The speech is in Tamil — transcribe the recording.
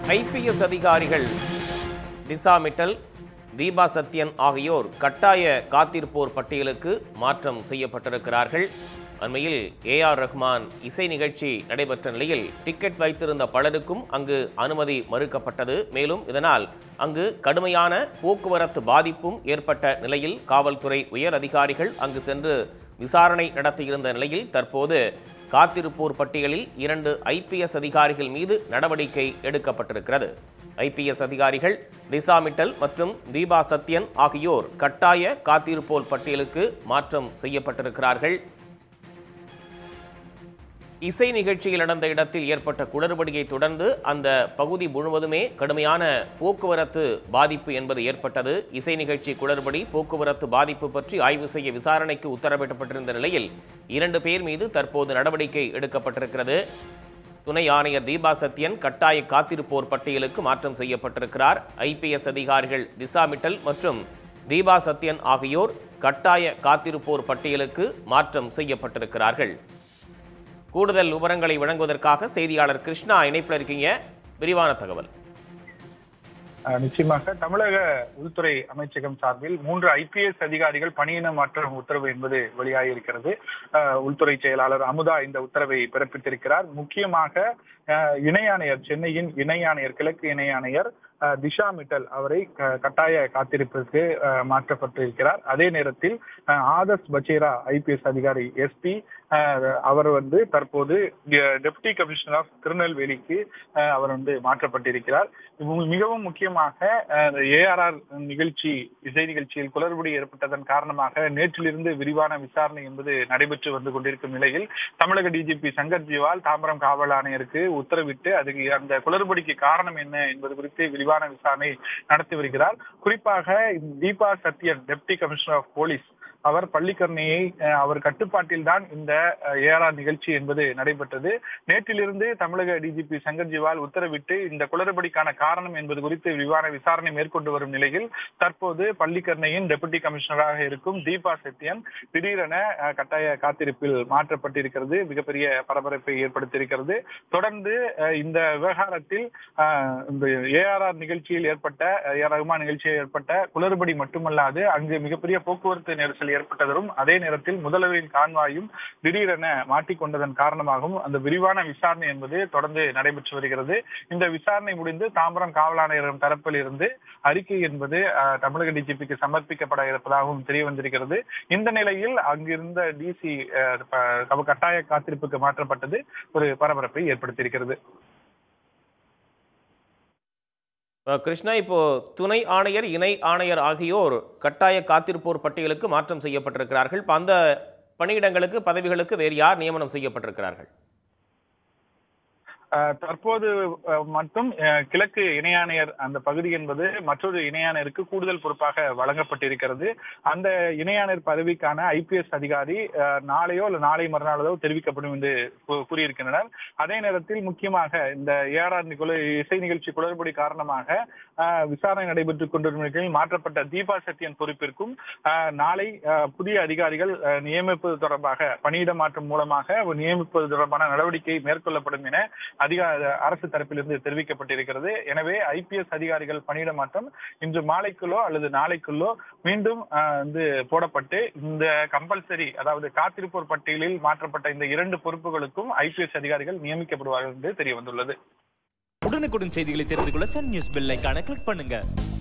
ஐபிஎஸ் அதிகாரிகள் திசா மிட்டல் தீபா சத்யன் ஆகியோர் கட்டாய காத்திருப்போர் பட்டியலுக்கு மாற்றம் செய்யப்பட்டிருக்கிறார்கள் அண்மையில் ஏ ஆர் ரஹ்மான் இசை நிகழ்ச்சி நடைபெற்ற நிலையில் டிக்கெட் வைத்திருந்த பலருக்கும் அங்கு அனுமதி மறுக்கப்பட்டது மேலும் இதனால் அங்கு கடுமையான போக்குவரத்து பாதிப்பும் ஏற்பட்ட நிலையில் காவல்துறை உயர் அதிகாரிகள் அங்கு சென்று விசாரணை நடத்தியிருந்த நிலையில் தற்போது காத்திருப்போர் பட்டியலில் இரண்டு ஐபிஎஸ் அதிகாரிகள் மீது நடவடிக்கை எடுக்கப்பட்டிருக்கிறது ஐபிஎஸ் அதிகாரிகள் திசா மிட்டல் மற்றும் தீபா சத்யன் ஆகியோர் கட்டாய காத்திருப்போர் பட்டியலுக்கு மாற்றம் செய்யப்பட்டிருக்கிறார்கள் இசை நிகழ்ச்சியில் நடந்த இடத்தில் ஏற்பட்ட குளறுபடியை தொடர்ந்து அந்த பகுதி முழுவதுமே கடுமையான போக்குவரத்து பாதிப்பு என்பது ஏற்பட்டது இசை நிகழ்ச்சி குளறுபடி போக்குவரத்து பாதிப்பு பற்றி ஆய்வு செய்ய விசாரணைக்கு உத்தரவிடப்பட்டிருந்த நிலையில் இரண்டு பேர் மீது தற்போது நடவடிக்கை எடுக்கப்பட்டிருக்கிறது துணை ஆணையர் தீபா சத்யன் கட்டாய காத்திருப்போர் பட்டியலுக்கு மாற்றம் செய்யப்பட்டிருக்கிறார் ஐபிஎஸ் அதிகாரிகள் திசா மிட்டல் மற்றும் தீபா சத்யன் ஆகியோர் கட்டாய காத்திருப்போர் பட்டியலுக்கு மாற்றம் செய்யப்பட்டிருக்கிறார்கள் கூடுதல் விவரங்களை வழங்குவதற்காக செய்தியாளர் கிருஷ்ணா இணைப்பில் இருக்கீங்க விரிவான தகவல் அஹ் நிச்சயமாக தமிழக உள்துறை அமைச்சகம் சார்பில் மூன்று ஐபிஎஸ் அதிகாரிகள் பணியின மாற்றம் உத்தரவு என்பது வெளியாகியிருக்கிறது அஹ் உள்துறை செயலாளர் அமுதா இந்த உத்தரவை பிறப்பித்திருக்கிறார் முக்கியமாக அஹ் இணை ஆணையர் சென்னையின் இணை ஆணையர் கிழக்கு இணை ஆணையர் அஹ் திஷா மிட்டல் அவரை க- கட்டாய காத்திருப்பிற்கு அஹ், மாற்றப்பட்டிருக்கிறார் அதே நேரத்தில் அஹ், ஆதர்ஷ் பச்சேரா ஐபிஎஸ் அதிகாரி எஸ்பி அவர் வந்து தற்போது டெப்டி கமிஷனர் ஆஃப் திருநெல்வேலிக்கு அஹ், அவர் வந்து மாற்றப்பட்டிருக்கிறார் இவங்க மிகவும் முக்கியமாக ஏஆர்ஆர் நிகழ்ச்சி இசை நிகழ்ச்சியில் குளறுபடி ஏற்பட்டதன் காரணமாக நேற்றிலிருந்து விரிவான விசாரணை என்பது நடைபெற்று வந்து கொண்டிருக்கும் நிலையில் தமிழக டிஜிபி சங்கர் ஜிவால் தாம்பரம் காவல் ஆணையருக்கு உத்தரவிட்டு அதுக்கு அந்த குளறுபடிக்கு காரணம் என்ன என்பது குறித்து விரிவான விசாரணை நடத்தி வருகிறார் குறிப்பாக Deepa Sathyan deputy commissioner of police அவர் பள்ளிக்கரணையை அஹ், அவர் கட்டுப்பாட்டில் தான் இந்த ஏஆர்ஆர் நிகழ்ச்சி என்பது நடைபெற்றது நேற்றிலிருந்து தமிழக டிஜிபி சங்கர் ஜிவால் உத்தரவிட்டு இந்த குளறுபடிக்கான காரணம் என்பது குறித்து விரிவான விசாரணை மேற்கொண்டு வரும் நிலையில் தற்போது பள்ளிக்கரணையின் டெபுட்டி கமிஷனராக இருக்கும் தீபா சத்யன் திடீரென அஹ், கட்டாய காத்திருப்பில் மாற்றப்பட்டிருக்கிறது மிகப்பெரிய பரபரப்பை ஏற்படுத்தியிருக்கிறது தொடர்ந்து அஹ், இந்த விவகாரத்தில் அஹ், இந்த ஏஆர்ஆர் நிகழ்ச்சியில் ஏற்பட்ட ஏஆர் ரகுமான் நிகழ்ச்சியில் ஏற்பட்ட குளறுபடி மட்டுமல்லாது அங்கு மிகப்பெரிய போக்குவரத்து நெரிசல் ஏற்பட்டதரும் அதே நேரத்தில் முதல்வரின் கான்வாயும் திடீரென மாட்டிக்கொண்டதன் காரணமாகவும் அந்த விரிவான விசாரணை என்பது தொடர்ந்து நடைபெற்று வருகிறது இந்த விசாரணை முடிந்து தாம்பரம் காவல் ஆணையரின் தரப்பில் இருந்து அறிக்கை என்பது அஹ், தமிழக டிஜிபிக்கு சமர்ப்பிக்கப்பட இருப்பதாகவும் தெரிய வந்திருக்கிறது இந்த நிலையில் அங்கிருந்த டிசி கட்டாய காத்திருப்புக்கு மாற்றப்பட்டது ஒரு பரபரப்பை ஏற்படுத்தியிருக்கிறது அஹ், கிருஷ்ணா இப்போ துணை ஆணையர் இணை ஆணையர் ஆகியோர் கட்டாய காத்திருப்போர் பட்டியலுக்கு மாற்றம் செய்யப்பட்டிருக்கிறார்கள் இப்போ அந்த பணியிடங்களுக்கு பதவிகளுக்கு வேறு யார் நியமனம் செய்யப்பட்டிருக்கிறார்கள் அஹ் தற்போது அஹ், மட்டும் அஹ், கிழக்கு இணையாணையர் அந்த பகுதி என்பது மற்றொரு இணையாணையருக்கு கூடுதல் பொறுப்பாக வழங்கப்பட்டிருக்கிறது அந்த இணையாணையர் பதவிக்கான ஐபிஎஸ் அதிகாரி அஹ், நாளையோ அல்லது நாளை மறுநாளோ தெரிவிக்கப்படும் என்று கூ- கூறியிருக்கின்றனர் அதே நேரத்தில் முக்கியமாக இந்த ஏஆர்ஆர் நிகழ் இசை நிகழ்ச்சி குளறுபடி காரணமாக அஹ், விசாரணை நடைபெற்றுக் கொண்டிருக்கும் நிலையில் மாற்றப்பட்ட தீபா சத்யன் பொறுப்பிற்கும் அஹ், நாளை அஹ், புதிய அதிகாரிகள் அஹ், நியமிப்பது தொடர்பாக பணியிட மாற்றம் மூலமாக நியமிப்பது தொடர்பான நடவடிக்கை மேற்கொள்ளப்படும் என அதிகார அரசு தரப்பிலிருந்து தெரிவிக்கப்பட்டிருக்கிறது எனவே ஐபிஎஸ் அதிகாரிகள் பணியிட மாற்றம் இன்று மாலைக்குள்ளோ அல்லது நாளைக்குள்ளோ மீண்டும் அஹ், வந்து போடப்பட்டு இந்த கம்பல்சரி அதாவது காத்திருப்போர் பட்டியலில் மாற்றப்பட்ட இந்த இரண்டு பொறுப்புகளுக்கும் ஐபிஎஸ் அதிகாரிகள் நியமிக்கப்படுவார்கள் என்று தெரிய வந்துள்ளது உடனுக்குடன் செய்திகளை தெரிந்து கொள்ள சன் நியூஸ் பெல் ஐகானை கிளிக் பண்ணுங்க